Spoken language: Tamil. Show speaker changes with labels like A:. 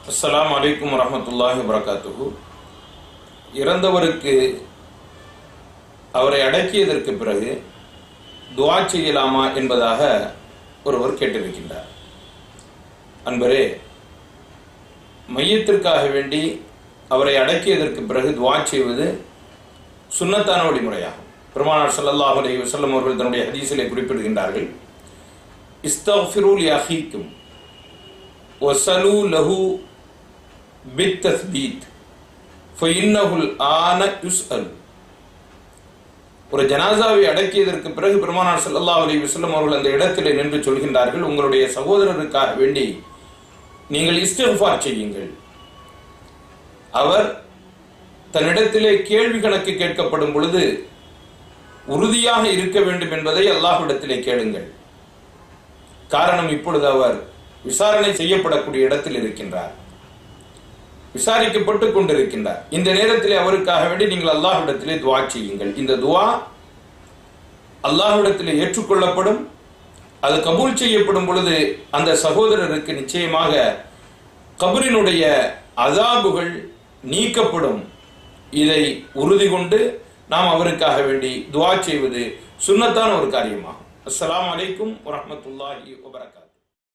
A: அஸ்ஸலாமு அலைக்கும் வரஹ்மத்துல்லாஹி வரகாத்துஹு இறந்தவருக்கு அவரை அடக்கியதற்கு பிறகு துஆ செய்யலாமா என்பதாக ஒருவர் கேட்டிருக்கின்றார் அன்பரே மையத்திற்காக வேண்டி அவரை அடக்கியதற்கு பிறகு துஆ செய்வது சுன்னத்தான வழிமுறையாகும் பெருமானார் ஸல்லல்லாஹு அலைஹி வஸல்லம் அவர்கள் தன்னுடைய ஹதீஸிலே குறிப்பிடுகின்றார்கள் இஸ்தக்ஃபிரு லி அஹீக்கும் வசலு லஹு பித்தஸ்பீத் ஃபஇன்னஹுல் ஆன யுஸ்அல் ஒரு ஜனாசாவை அடக்கியதற்கு பிறகு பெருமானார் ஸல்லல்லாஹு அலைஹி வஸல்லம் அவர்கள் அந்த இடத்திலே நின்று சொல்கின்றார்கள் உங்களுடைய சகோதரருக்காக வேண்டி நீங்கள் இஸ்திஃபார் செய்யுங்கள் அவர் தன்னிடத்திலே கேள்வி கணக்கு கேட்கப்படும் பொழுது உறுதியாக இருக்க வேண்டும் என்பதை அல்லாஹ்விடத்திலே கேளுங்கள் காரணம் இப்பொழுது அவர் விசாரணை செய்யப்படக்கூடிய இடத்தில் இருக்கின்றார் விசாரிக்கப்பட்டு கொண்டிருக்கின்றார் இந்த நேரத்திலே அவருக்காக வேண்டி நீங்கள் அல்லாஹ்விடத்திலே துவா செய்யுங்கள் இந்த துவா அல்லாஹ்விடத்திலே ஏற்றுக்கொள்ளப்படும் அது கபூல் செய்யப்படும் பொழுது அந்த சகோதரருக்கு நிச்சயமாக கபரினுடைய அதாபுகள் நீக்கப்படும் இதை உறுதி கொண்டு நாம் அவருக்காக வேண்டி துவா செய்வது சுன்னத்தான ஒரு காரியமாகும் அஸ்ஸலாமு அலைக்கும் வரஹ்மத்துல்லாஹி வபரகாத்துஹு